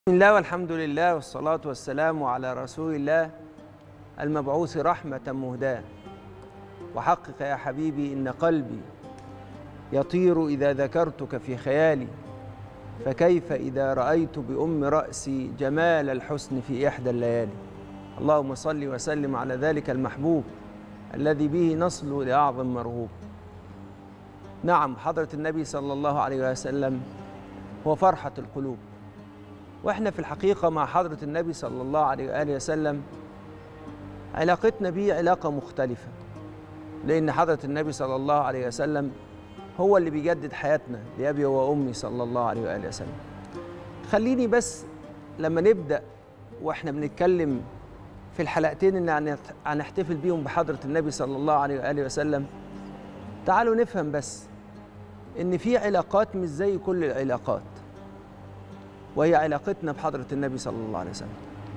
بسم الله والحمد لله والصلاة والسلام على رسول الله المبعوث رحمة مهداة وحقق يا حبيبي إن قلبي يطير إذا ذكرتك في خيالي فكيف إذا رأيت بأم رأسي جمال الحسن في إحدى الليالي اللهم صل وسلم على ذلك المحبوب الذي به نصل لأعظم مرغوب نعم حضرة النبي صلى الله عليه وسلم هو فرحة القلوب واحنا في الحقيقه مع حضره النبي صلى الله عليه واله وسلم علاقتنا بيه علاقه مختلفه لان حضره النبي صلى الله عليه وسلم هو اللي بيجدد حياتنا لابي وامي صلى الله عليه واله وسلم خليني بس لما نبدا واحنا بنتكلم في الحلقتين اللي هنحتفل بيهم بحضره النبي صلى الله عليه واله وسلم تعالوا نفهم بس ان في علاقات مش زي كل العلاقات وهي علاقتنا بحضرة النبي صلى الله عليه وسلم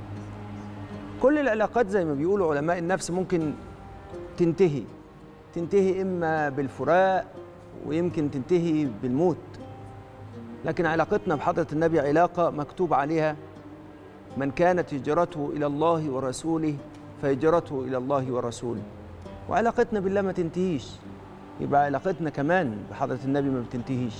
كل العلاقات زي ما بيقولوا علماء النفس ممكن تنتهي تنتهي إما بالفراق ويمكن تنتهي بالموت لكن علاقتنا بحضرة النبي علاقة مكتوب عليها من كانت هجرته إلى الله ورسوله فهجرته إلى الله ورسوله وعلاقتنا بالله ما تنتهيش يبقى علاقتنا كمان بحضرة النبي ما بتنتهيش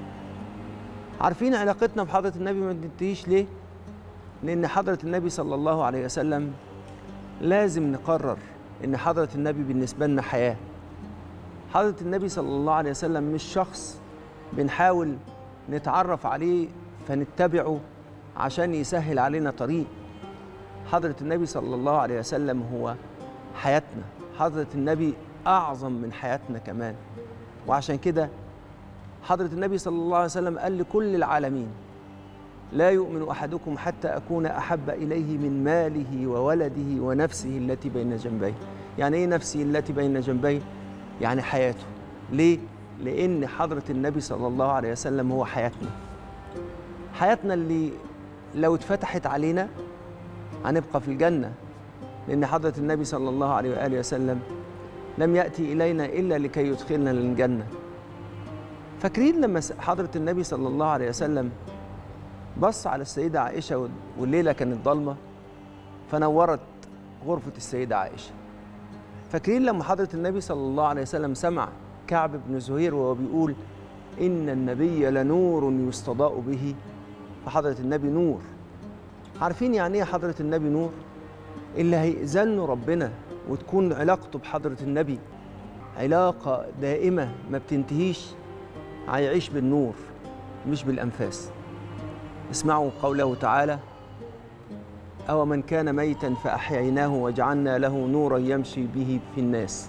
عارفين علاقتنا بحضرة النبي ما بتنتهيش ليه؟ لأن حضرة النبي صلى الله عليه وسلم لازم نقرر إن حضرة النبي بالنسبة لنا حياة. حضرة النبي صلى الله عليه وسلم مش شخص بنحاول نتعرف عليه فنتبعه عشان يسهل علينا طريق. حضرة النبي صلى الله عليه وسلم هو حياتنا، حضرة النبي أعظم من حياتنا كمان. وعشان كده حضرة النبي صلى الله عليه وسلم قال لكل العالمين لا يؤمن أحدكم حتى أكون أحب إليه من ماله وولده ونفسه التي بين جنبيه يعني إيه نفسي التي بين جنبيه؟ يعني حياته ليه؟ لأن حضرة النبي صلى الله عليه وسلم هو حياتنا حياتنا اللي لو اتفتحت علينا هنبقى في الجنة لأن حضرة النبي صلى الله عليه وآله وسلم لم يأتي إلينا إلا لكي يدخلنا للجنة فاكرين لما حضرة النبي صلى الله عليه وسلم بص على السيدة عائشة والليلة كانت ضلمة فنورت غرفة السيدة عائشة فاكرين لما حضرة النبي صلى الله عليه وسلم سمع كعب بن زهير وهو بيقول إن النبي لنور يستضاء به فحضرة النبي نور عارفين يعني إيه حضرة النبي نور؟ اللي هيأذن ربنا وتكون علاقته بحضرة النبي علاقة دائمة ما بتنتهيش هيعيش بالنور مش بالأنفاس اسمعوا قوله تعالى أو من كان ميتا فأحييناه وجعلنا له نورا يمشي به في الناس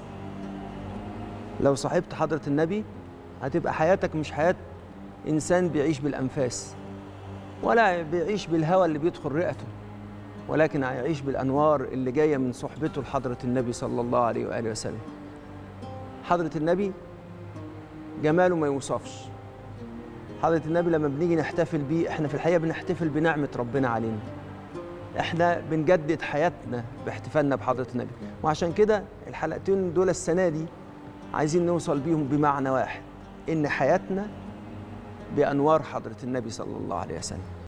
لو صاحبت حضرة النبي هتبقى حياتك مش حياة إنسان بيعيش بالأنفاس ولا بيعيش بالهوى اللي بيدخل رئته ولكن هيعيش بالأنوار اللي جاية من صحبته لحضرة النبي صلى الله عليه وآله وسلم حضرة النبي جماله ما يوصفش حضرة النبي لما بنيجي نحتفل بيه احنا في الحقيقة بنحتفل بنعمة ربنا علينا احنا بنجدد حياتنا باحتفالنا بحضرة النبي وعشان كده الحلقتين دول السنة دي عايزين نوصل بيهم بمعنى واحد ان حياتنا بأنوار حضرة النبي صلى الله عليه وسلم